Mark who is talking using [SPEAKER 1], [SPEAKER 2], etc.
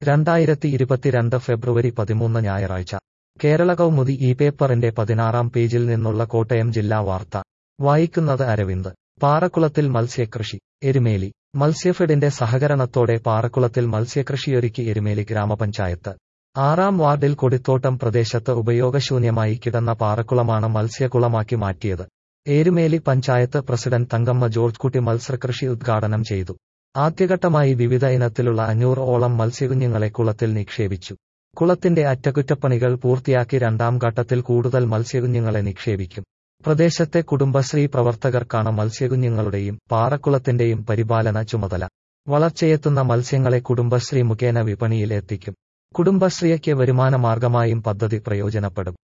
[SPEAKER 1] രണ്ടായിരത്തി ഇരുപത്തിരണ്ട് ഫെബ്രുവരി പതിമൂന്ന് ഞായറാഴ്ച കേരള കൗമുദി ഈ പേപ്പറിന്റെ പതിനാറാം പേജിൽ നിന്നുള്ള കോട്ടയം ജില്ലാ വാർത്ത വായിക്കുന്നത് അരവിന്ദ് പാറക്കുളത്തിൽ മത്സ്യകൃഷി എരുമേലി മത്സ്യഫെഡിന്റെ സഹകരണത്തോടെ പാറക്കുളത്തിൽ മത്സ്യകൃഷിയൊരുക്കി എരുമേലി ഗ്രാമപഞ്ചായത്ത് ആറാം വാർഡിൽ കൊടിത്തോട്ടം പ്രദേശത്ത് ഉപയോഗശൂന്യമായി കിടന്ന പാറക്കുളമാണ് മത്സ്യക്കുളമാക്കി മാറ്റിയത് ഏരുമേലി പഞ്ചായത്ത് പ്രസിഡന്റ് തങ്കമ്മ ജോർജ് കുട്ടി മത്സ്യകൃഷി ഉദ്ഘാടനം ചെയ്തു ആദ്യഘട്ടമായി വിവിധ ഇനത്തിലുള്ള അഞ്ഞൂറ് ഓളം മത്സ്യകുഞ്ഞുങ്ങളെ കുളത്തിൽ നിക്ഷേപിച്ചു കുളത്തിന്റെ അറ്റകുറ്റപ്പണികൾ പൂർത്തിയാക്കി രണ്ടാം ഘട്ടത്തിൽ കൂടുതൽ മത്സ്യകുഞ്ഞുങ്ങളെ നിക്ഷേപിക്കും പ്രദേശത്തെ കുടുംബശ്രീ പ്രവർത്തകർക്കാണ് മത്സ്യകുഞ്ഞുങ്ങളുടെയും പാറക്കുളത്തിന്റെയും പരിപാലന ചുമതല വളർച്ചയെത്തുന്ന മത്സ്യങ്ങളെ കുടുംബശ്രീ മുഖേന വിപണിയിൽ എത്തിക്കും കുടുംബശ്രീയ്ക്ക് വരുമാനമാർഗമായും പദ്ധതി പ്രയോജനപ്പെടും